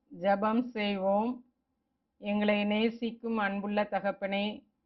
ஜெபம் செய்வோம் எங்களை நேசிக்கும் அன்புள்ள தகப்பனே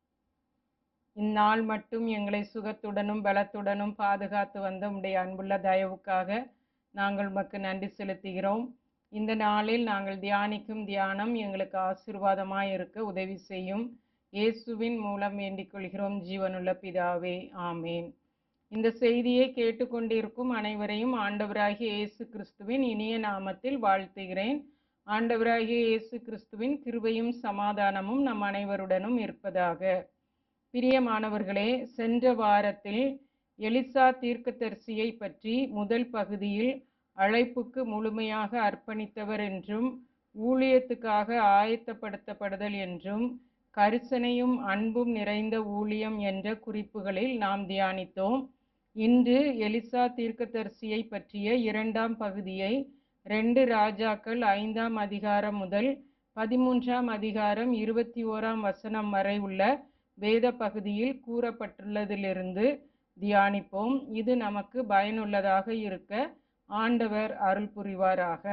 இந்நாள் மட்டும் எங்களை சுகத்துடனும் பலத்துடனும் பாதுகாத்து வந்த உம்முடைய அன்புள்ள தயவுக்காக நாங்கள் உமக்கு நன்றி செலுத்துகிறோம் இந்த நாளில் நாங்கள் தியானிக்கும் தியானம் எங்களுக்கு ஆசீர்வாதமாய் இருக்க உதவி செய்யும் இயேசுவின் மூலம் வேண்டிக் கொள்கிறோம் ஜீவனுள்ள பிதாவே ஆமேன் இந்த செய்தியை கேட்டுக்கொண்டிருக்கும் அனைவரையும் ஆண்டவராகிய இயேசு கிறிஸ்துவின் இனிய நாமத்தில் வாழ்த்துகிறேன் ஆண்டவராகிய இயேசு கிறிஸ்துவின் கிருபையும் சமாதானமும் நம் அனைவருடனும் இருப்பதாக பிரியமானவர்களே சென்ற வாரத்தில் எலிசா தீர்க்கதரிசியை பற்றி முதல் பகுதியில் அழைப்புக்கு முழுமையாக அர்ப்பணித்தவர் என்றும் ஊழியத்துக்காக ஆயத்தப்படுத்தப்படுதல் என்றும் கரிசனையும் அன்பும் நிறைந்த ஊழியம் என்ற குறிப்புகளில் நாம் தியானித்தோம் இன்று எலிசா தீர்க்கதரிசியை பற்றிய இரண்டாம் பகுதியை ரெண்டு ராஜாக்கள் ஐந்தாம் அதிகாரம் முதல் பதிமூன்றாம் அதிகாரம் இருபத்தி ஓராம் வசனம் வரை உள்ள வேத பகுதியில் கூறப்பட்டுள்ளதிலிருந்து தியானிப்போம் இது நமக்கு பயனுள்ளதாக இருக்க ஆண்டவர் அருள் புரிவாராக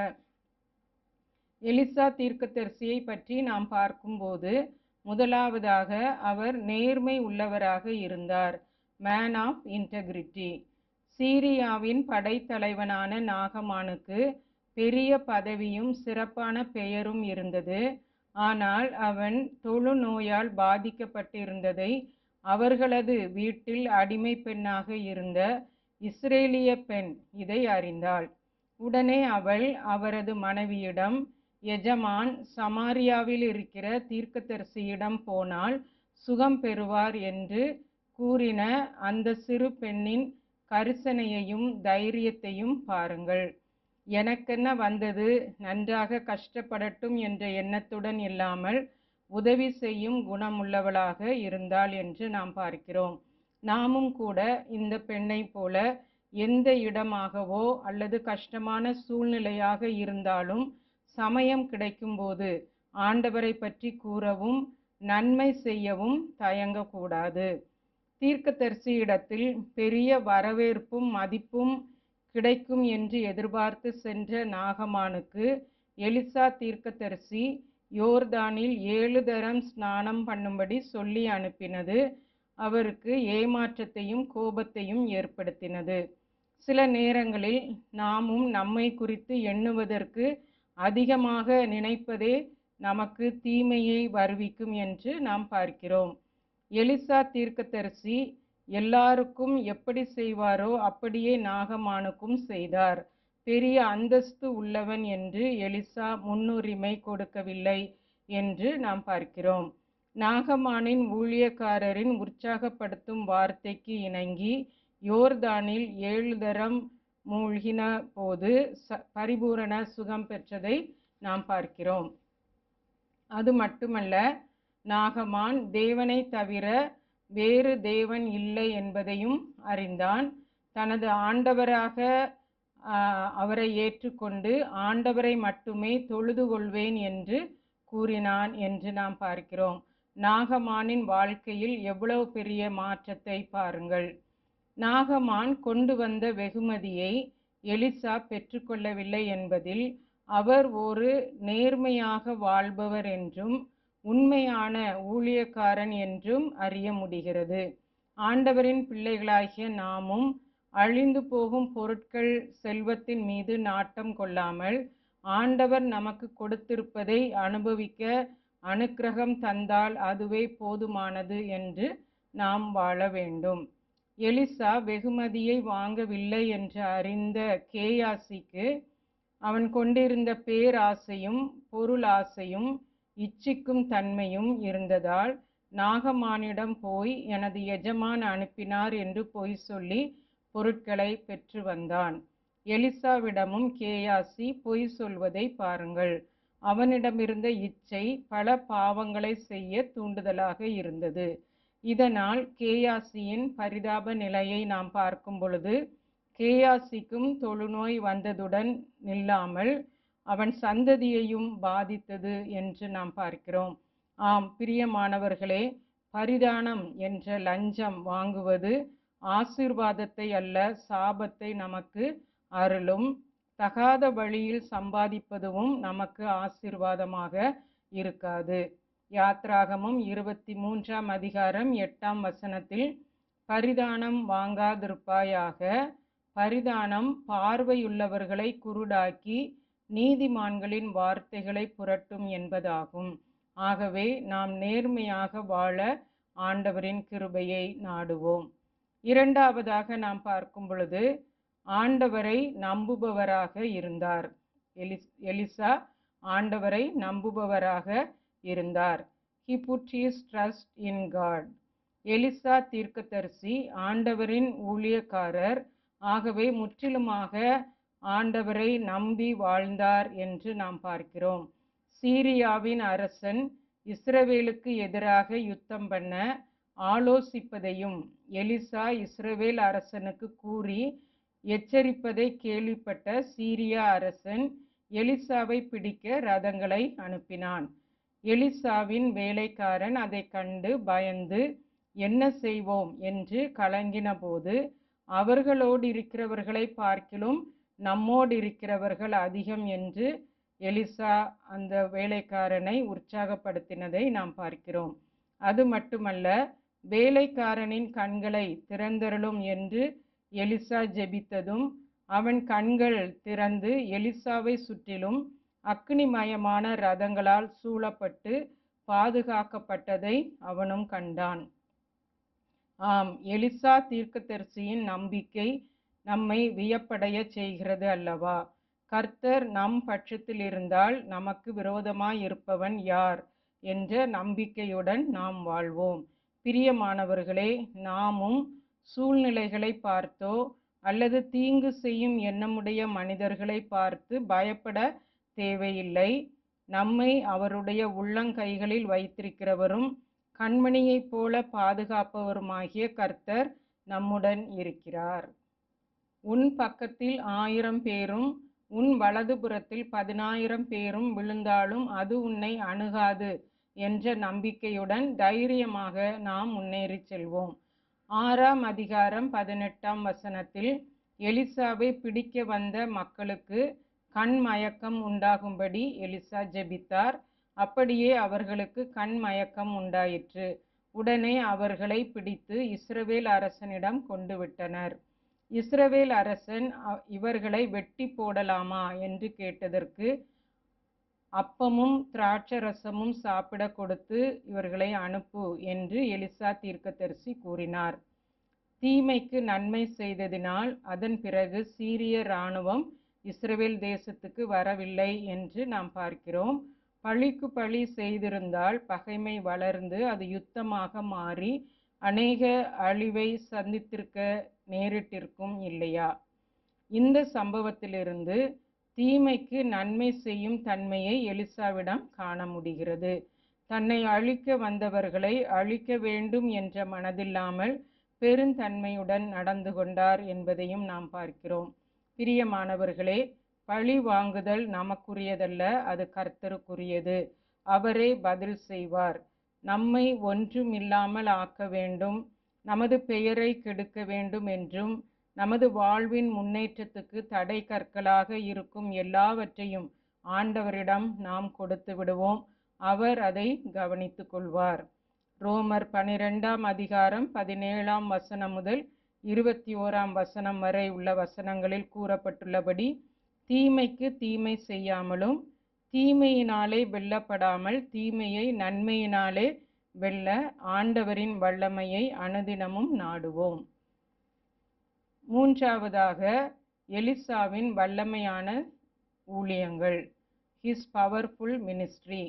எலிசா தீர்க்கதரிசியை பற்றி நாம் பார்க்கும்போது முதலாவதாக அவர் நேர்மை உள்ளவராக இருந்தார் மேன் ஆஃப் இன்டெகிரிட்டி சீரியாவின் படைத்தலைவனான நாகமானுக்கு பெரிய பதவியும் சிறப்பான பெயரும் இருந்தது ஆனால் அவன் தொழுநோயால் பாதிக்கப்பட்டிருந்ததை அவர்களது வீட்டில் அடிமை பெண்ணாக இருந்த இஸ்ரேலிய பெண் இதை அறிந்தாள் உடனே அவள் அவரது மனைவியிடம் எஜமான் சமாரியாவில் இருக்கிற தீர்க்கதரிசியிடம் போனால் சுகம் பெறுவார் என்று கூறின அந்த சிறு பெண்ணின் கரிசனையையும் தைரியத்தையும் பாருங்கள் எனக்கென்ன வந்தது நன்றாக கஷ்டப்படட்டும் என்ற எண்ணத்துடன் இல்லாமல் உதவி செய்யும் குணமுள்ளவளாக இருந்தாள் என்று நாம் பார்க்கிறோம் நாமும் கூட இந்த பெண்ணை போல எந்த இடமாகவோ அல்லது கஷ்டமான சூழ்நிலையாக இருந்தாலும் சமயம் கிடைக்கும்போது ஆண்டவரை பற்றி கூறவும் நன்மை செய்யவும் தயங்கக்கூடாது தீர்க்கதரிசியிடத்தில் பெரிய வரவேற்பும் மதிப்பும் கிடைக்கும் என்று எதிர்பார்த்து சென்ற நாகமானுக்கு எலிசா தீர்க்கதரிசி யோர்தானில் ஏழு தரம் ஸ்நானம் பண்ணும்படி சொல்லி அனுப்பினது அவருக்கு ஏமாற்றத்தையும் கோபத்தையும் ஏற்படுத்தினது சில நேரங்களில் நாமும் நம்மை குறித்து எண்ணுவதற்கு அதிகமாக நினைப்பதே நமக்கு தீமையை வருவிக்கும் என்று நாம் பார்க்கிறோம் எலிசா தீர்க்கதரிசி எல்லாருக்கும் எப்படி செய்வாரோ அப்படியே நாகமானுக்கும் செய்தார் பெரிய அந்தஸ்து உள்ளவன் என்று எலிசா முன்னுரிமை கொடுக்கவில்லை என்று நாம் பார்க்கிறோம் நாகமானின் ஊழியக்காரரின் உற்சாகப்படுத்தும் வார்த்தைக்கு இணங்கி யோர்தானில் ஏழு தரம் மூழ்கின போது ச பரிபூரண சுகம் பெற்றதை நாம் பார்க்கிறோம் அது மட்டுமல்ல நாகமான் தேவனை தவிர வேறு தேவன் இல்லை என்பதையும் அறிந்தான் தனது ஆண்டவராக அவரை ஏற்றுக்கொண்டு ஆண்டவரை மட்டுமே தொழுது கொள்வேன் என்று கூறினான் என்று நாம் பார்க்கிறோம் நாகமானின் வாழ்க்கையில் எவ்வளவு பெரிய மாற்றத்தை பாருங்கள் நாகமான் கொண்டு வந்த வெகுமதியை எலிசா பெற்றுக்கொள்ளவில்லை என்பதில் அவர் ஒரு நேர்மையாக வாழ்பவர் என்றும் உண்மையான ஊழியக்காரன் என்றும் அறிய முடிகிறது ஆண்டவரின் பிள்ளைகளாகிய நாமும் அழிந்து போகும் பொருட்கள் செல்வத்தின் மீது நாட்டம் கொள்ளாமல் ஆண்டவர் நமக்கு கொடுத்திருப்பதை அனுபவிக்க அனுக்கிரகம் தந்தால் அதுவே போதுமானது என்று நாம் வாழ வேண்டும் எலிசா வெகுமதியை வாங்கவில்லை என்று அறிந்த கேயாசிக்கு அவன் கொண்டிருந்த பேராசையும் பொருள் ஆசையும் இச்சிக்கும் தன்மையும் இருந்ததால் நாகமானிடம் போய் எனது எஜமான் அனுப்பினார் என்று பொய் சொல்லி பொருட்களை பெற்று வந்தான் எலிசாவிடமும் கேயாசி பொய் சொல்வதை பாருங்கள் அவனிடமிருந்த இச்சை பல பாவங்களை செய்ய தூண்டுதலாக இருந்தது இதனால் கேயாசியின் பரிதாப நிலையை நாம் பார்க்கும் பொழுது கேயாசிக்கும் தொழுநோய் வந்ததுடன் நில்லாமல் அவன் சந்ததியையும் பாதித்தது என்று நாம் பார்க்கிறோம் ஆம் பிரியமானவர்களே பரிதானம் என்ற லஞ்சம் வாங்குவது ஆசீர்வாதத்தை அல்ல சாபத்தை நமக்கு அருளும் தகாத வழியில் சம்பாதிப்பதும் நமக்கு ஆசீர்வாதமாக இருக்காது யாத்ராகமும் இருபத்தி மூன்றாம் அதிகாரம் எட்டாம் வசனத்தில் பரிதானம் வாங்காதிருப்பாயாக பரிதானம் பார்வையுள்ளவர்களை குருடாக்கி நீதிமான்களின் வார்த்தைகளை புரட்டும் என்பதாகும் ஆகவே நாம் நேர்மையாக வாழ ஆண்டவரின் கிருபையை நாடுவோம் இரண்டாவதாக நாம் பார்க்கும் பொழுது ஆண்டவரை நம்புபவராக இருந்தார் எலிஸ் எலிசா ஆண்டவரை நம்புபவராக இருந்தார் he put his trust in God Elisha தீர்க்கதரிசி ஆண்டவரின் ஊழியக்காரர் ஆகவே முற்றிலுமாக ஆண்டவரை நம்பி வாழ்ந்தார் என்று நாம் பார்க்கிறோம் சீரியாவின் அரசன் இஸ்ரவேலுக்கு எதிராக யுத்தம் பண்ண ஆலோசிப்பதையும் எலிசா இஸ்ரவேல் அரசனுக்கு கூறி எச்சரிப்பதை கேள்விப்பட்ட சீரியா அரசன் எலிசாவை பிடிக்க ரதங்களை அனுப்பினான் எலிசாவின் வேலைக்காரன் அதை கண்டு பயந்து என்ன செய்வோம் என்று கலங்கினபோது அவர்களோடு இருக்கிறவர்களை பார்க்கிலும் நம்மோடு இருக்கிறவர்கள் அதிகம் என்று எலிசா அந்த வேலைக்காரனை உற்சாகப்படுத்தினதை நாம் பார்க்கிறோம் அது மட்டுமல்ல வேலைக்காரனின் கண்களை திறந்தருளும் என்று எலிசா ஜெபித்ததும் அவன் கண்கள் திறந்து எலிசாவை சுற்றிலும் அக்னிமயமான ரதங்களால் சூழப்பட்டு பாதுகாக்கப்பட்டதை அவனும் கண்டான் ஆம் எலிசா தீர்க்கதரிசியின் நம்பிக்கை நம்மை வியப்படைய செய்கிறது அல்லவா கர்த்தர் நம் பட்சத்தில் இருந்தால் நமக்கு விரோதமாய் இருப்பவன் யார் என்ற நம்பிக்கையுடன் நாம் வாழ்வோம் பிரியமானவர்களே நாமும் சூழ்நிலைகளை பார்த்தோ அல்லது தீங்கு செய்யும் எண்ணமுடைய மனிதர்களை பார்த்து பயப்பட தேவையில்லை நம்மை அவருடைய உள்ளங்கைகளில் வைத்திருக்கிறவரும் கண்மணியைப் போல பாதுகாப்பவருமாகிய கர்த்தர் நம்முடன் இருக்கிறார் உன் பக்கத்தில் ஆயிரம் பேரும் உன் வலதுபுறத்தில் பதினாயிரம் பேரும் விழுந்தாலும் அது உன்னை அணுகாது என்ற நம்பிக்கையுடன் தைரியமாக நாம் முன்னேறி செல்வோம் ஆறாம் அதிகாரம் பதினெட்டாம் வசனத்தில் எலிசாவை பிடிக்க வந்த மக்களுக்கு கண் மயக்கம் உண்டாகும்படி எலிசா ஜெபித்தார் அப்படியே அவர்களுக்கு கண் மயக்கம் உண்டாயிற்று உடனே அவர்களை பிடித்து இஸ்ரவேல் அரசனிடம் கொண்டு விட்டனர் இஸ்ரவேல் அரசன் அ- இவர்களை வெட்டி போடலாமா என்று கேட்டதற்கு அப்பமும் திராட்சரசமும் சாப்பிட கொடுத்து இவர்களை அனுப்பு என்று எலிசா தீர்க்கதரிசி கூறினார் தீமைக்கு நன்மை செய்ததினால் அதன் பிறகு சீரிய இராணுவம் இஸ்ரவேல் தேசத்துக்கு வரவில்லை என்று நாம் பார்க்கிறோம் பழிக்கு பழி செய்திருந்தால் பகைமை வளர்ந்து அது யுத்தமாக மாறி அநேக அழிவை சந்தித்திருக்க நேரிட்டிருக்கும் இல்லையா இந்த சம்பவத்திலிருந்து தீமைக்கு நன்மை செய்யும் தன்மையை எலிசாவிடம் காண முடிகிறது தன்னை அழிக்க வந்தவர்களை அழிக்க வேண்டும் என்ற மனதில்லாமல் பெருந்தன்மையுடன் நடந்து கொண்டார் என்பதையும் நாம் பார்க்கிறோம் பிரியமானவர்களே பழி வாங்குதல் நமக்குரியதல்ல அது கர்த்தருக்குரியது அவரே பதில் செய்வார் நம்மை ஒன்றும் இல்லாமல் ஆக்க வேண்டும் நமது பெயரை கெடுக்க வேண்டும் என்றும் நமது வாழ்வின் முன்னேற்றத்துக்கு தடை கற்களாக இருக்கும் எல்லாவற்றையும் ஆண்டவரிடம் நாம் கொடுத்து விடுவோம் அவர் அதை கவனித்துக் கொள்வார் ரோமர் பனிரெண்டாம் அதிகாரம் பதினேழாம் வசனம் முதல் இருபத்தி ஓராம் வசனம் வரை உள்ள வசனங்களில் கூறப்பட்டுள்ளபடி தீமைக்கு தீமை செய்யாமலும் தீமையினாலே வெல்லப்படாமல் தீமையை நன்மையினாலே வெல்ல ஆண்டவரின் வல்லமையை அனுதினமும் நாடுவோம் மூன்றாவதாக எலிசாவின் வல்லமையான ஊழியங்கள் ஹிஸ் பவர்ஃபுல் மினிஸ்ட்ரி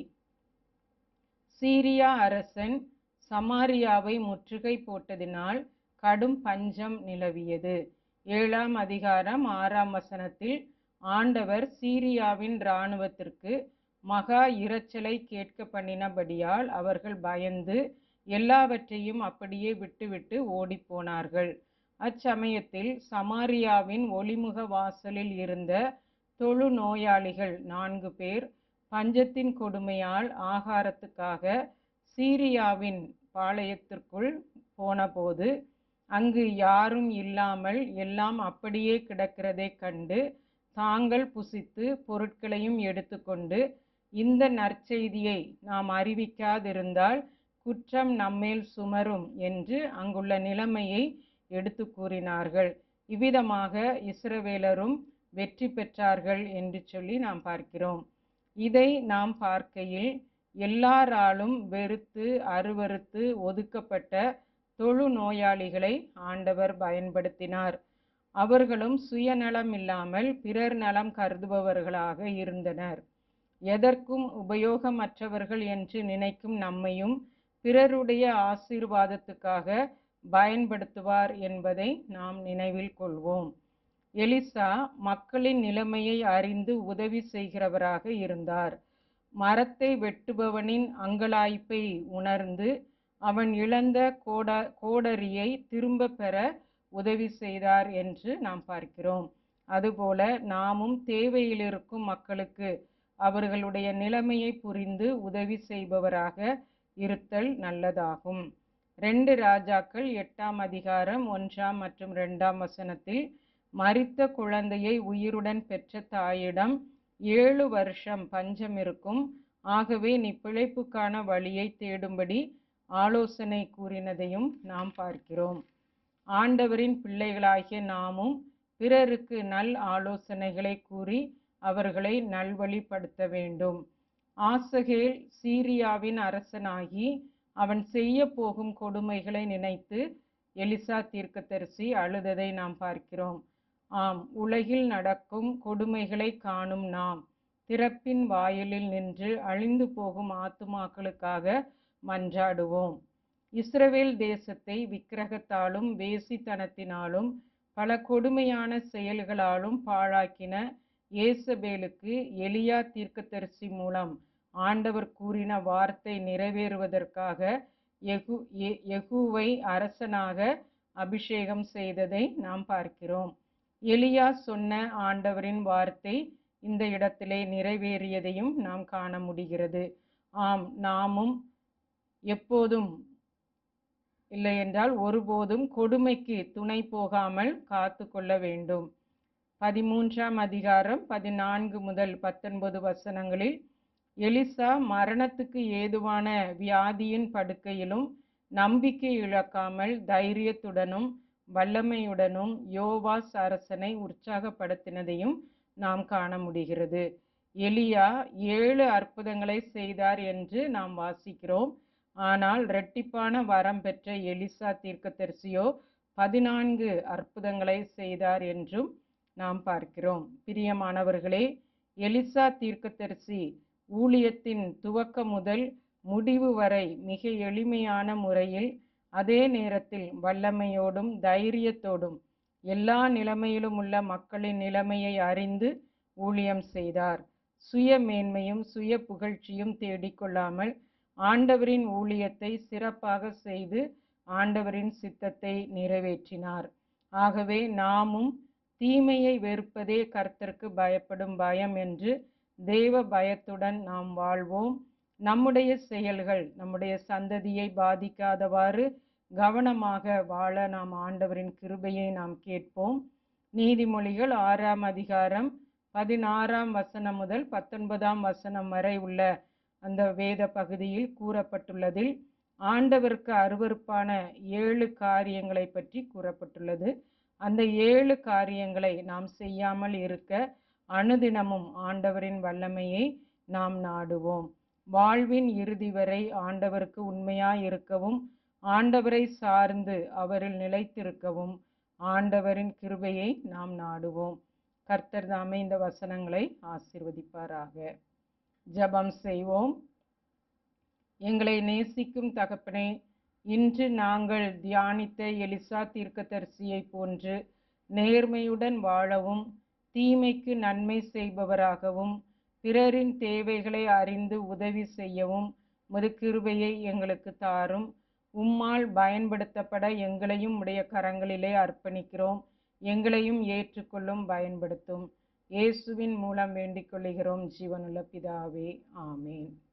சீரியா அரசன் சமாரியாவை முற்றுகை போட்டதினால் கடும் பஞ்சம் நிலவியது ஏழாம் அதிகாரம் ஆறாம் வசனத்தில் ஆண்டவர் சீரியாவின் இராணுவத்திற்கு மகா இரைச்சலை கேட்க பண்ணினபடியால் அவர்கள் பயந்து எல்லாவற்றையும் அப்படியே விட்டுவிட்டு ஓடிப்போனார்கள் அச்சமயத்தில் சமாரியாவின் ஒளிமுக வாசலில் இருந்த தொழு நோயாளிகள் நான்கு பேர் பஞ்சத்தின் கொடுமையால் ஆகாரத்துக்காக சீரியாவின் பாளையத்திற்குள் போனபோது அங்கு யாரும் இல்லாமல் எல்லாம் அப்படியே கிடக்கிறதைக் கண்டு தாங்கள் புசித்து பொருட்களையும் எடுத்துக்கொண்டு இந்த நற்செய்தியை நாம் அறிவிக்காதிருந்தால் குற்றம் நம்மேல் சுமரும் என்று அங்குள்ள நிலைமையை எடுத்து கூறினார்கள் இவ்விதமாக இஸ்ரவேலரும் வெற்றி பெற்றார்கள் என்று சொல்லி நாம் பார்க்கிறோம் இதை நாம் பார்க்கையில் எல்லாராலும் வெறுத்து அருவறுத்து ஒதுக்கப்பட்ட தொழு நோயாளிகளை ஆண்டவர் பயன்படுத்தினார் அவர்களும் சுயநலம் இல்லாமல் பிறர் நலம் கருதுபவர்களாக இருந்தனர் எதற்கும் உபயோகமற்றவர்கள் என்று நினைக்கும் நம்மையும் பிறருடைய ஆசீர்வாதத்துக்காக பயன்படுத்துவார் என்பதை நாம் நினைவில் கொள்வோம் எலிசா மக்களின் நிலைமையை அறிந்து உதவி செய்கிறவராக இருந்தார் மரத்தை வெட்டுபவனின் அங்கலாய்ப்பை உணர்ந்து அவன் இழந்த கோட கோடரியை திரும்ப பெற உதவி செய்தார் என்று நாம் பார்க்கிறோம் அதுபோல நாமும் தேவையில் இருக்கும் மக்களுக்கு அவர்களுடைய நிலைமையை புரிந்து உதவி செய்பவராக இருத்தல் நல்லதாகும் ரெண்டு ராஜாக்கள் எட்டாம் அதிகாரம் ஒன்றாம் மற்றும் இரண்டாம் வசனத்தில் மரித்த குழந்தையை உயிருடன் பெற்ற தாயிடம் ஏழு வருஷம் பஞ்சம் இருக்கும் ஆகவே நீ பிழைப்புக்கான வழியை தேடும்படி ஆலோசனை கூறினதையும் நாம் பார்க்கிறோம் ஆண்டவரின் பிள்ளைகளாகிய நாமும் பிறருக்கு நல் ஆலோசனைகளை கூறி அவர்களை நல்வழிப்படுத்த வேண்டும் ஆசகேல் சீரியாவின் அரசனாகி அவன் செய்ய போகும் கொடுமைகளை நினைத்து எலிசா தீர்க்கதரிசி அழுததை நாம் பார்க்கிறோம் ஆம் உலகில் நடக்கும் கொடுமைகளை காணும் நாம் திறப்பின் வாயிலில் நின்று அழிந்து போகும் ஆத்துமாக்களுக்காக மன்றாடுவோம் இஸ்ரவேல் தேசத்தை விக்கிரகத்தாலும் வேசித்தனத்தினாலும் பல கொடுமையான செயல்களாலும் பாழாக்கின ஏசபேலுக்கு எலியா தீர்க்கதரிசி மூலம் ஆண்டவர் கூறின வார்த்தை நிறைவேறுவதற்காக எகு எகுவை அரசனாக அபிஷேகம் செய்ததை நாம் பார்க்கிறோம் எலியா சொன்ன ஆண்டவரின் வார்த்தை இந்த இடத்திலே நிறைவேறியதையும் நாம் காண முடிகிறது ஆம் நாமும் எப்போதும் இல்லை என்றால் ஒருபோதும் கொடுமைக்கு துணை போகாமல் காத்து கொள்ள வேண்டும் பதிமூன்றாம் அதிகாரம் பதினான்கு முதல் பத்தொன்பது வசனங்களில் எலிசா மரணத்துக்கு ஏதுவான வியாதியின் படுக்கையிலும் நம்பிக்கை இழக்காமல் தைரியத்துடனும் வல்லமையுடனும் யோவாஸ் அரசனை உற்சாகப்படுத்தினதையும் நாம் காண முடிகிறது எலியா ஏழு அற்புதங்களை செய்தார் என்று நாம் வாசிக்கிறோம் ஆனால் இரட்டிப்பான வரம் பெற்ற எலிசா தீர்க்கதரிசியோ பதினான்கு அற்புதங்களை செய்தார் என்றும் நாம் பார்க்கிறோம் பிரியமானவர்களே எலிசா தீர்க்கதரிசி ஊழியத்தின் துவக்க முதல் முடிவு வரை மிக எளிமையான முறையில் அதே நேரத்தில் வல்லமையோடும் தைரியத்தோடும் எல்லா நிலைமையிலும் உள்ள மக்களின் நிலைமையை அறிந்து ஊழியம் செய்தார் சுய மேன்மையும் சுய புகழ்ச்சியும் தேடிக்கொள்ளாமல் ஆண்டவரின் ஊழியத்தை சிறப்பாக செய்து ஆண்டவரின் சித்தத்தை நிறைவேற்றினார் ஆகவே நாமும் தீமையை வெறுப்பதே கர்த்தருக்கு பயப்படும் பயம் என்று தேவ பயத்துடன் நாம் வாழ்வோம் நம்முடைய செயல்கள் நம்முடைய சந்ததியை பாதிக்காதவாறு கவனமாக வாழ நாம் ஆண்டவரின் கிருபையை நாம் கேட்போம் நீதிமொழிகள் ஆறாம் அதிகாரம் பதினாறாம் வசனம் முதல் பத்தொன்பதாம் வசனம் வரை உள்ள அந்த வேத பகுதியில் கூறப்பட்டுள்ளதில் ஆண்டவருக்கு அருவருப்பான ஏழு காரியங்களை பற்றி கூறப்பட்டுள்ளது அந்த ஏழு காரியங்களை நாம் செய்யாமல் இருக்க அனுதினமும் ஆண்டவரின் வல்லமையை நாம் நாடுவோம் வாழ்வின் இறுதி வரை ஆண்டவருக்கு உண்மையாய் இருக்கவும் ஆண்டவரை சார்ந்து அவரில் நிலைத்திருக்கவும் ஆண்டவரின் கிருபையை நாம் நாடுவோம் கர்த்தர் தாமே இந்த வசனங்களை ஆசிர்வதிப்பாராக ஜபம் செய்வோம் எங்களை நேசிக்கும் தகப்பனே இன்று நாங்கள் தியானித்த எலிசா தீர்க்கதரிசியை போன்று நேர்மையுடன் வாழவும் தீமைக்கு நன்மை செய்பவராகவும் பிறரின் தேவைகளை அறிந்து உதவி செய்யவும் முது கிருபையை எங்களுக்கு தாரும் உம்மால் பயன்படுத்தப்பட எங்களையும் உடைய கரங்களிலே அர்ப்பணிக்கிறோம் எங்களையும் ஏற்றுக்கொள்ளும் பயன்படுத்தும் இயேசுவின் மூலம் வேண்டிக் கொள்கிறோம் ஜீவனுள்ள பிதாவே ஆமேன்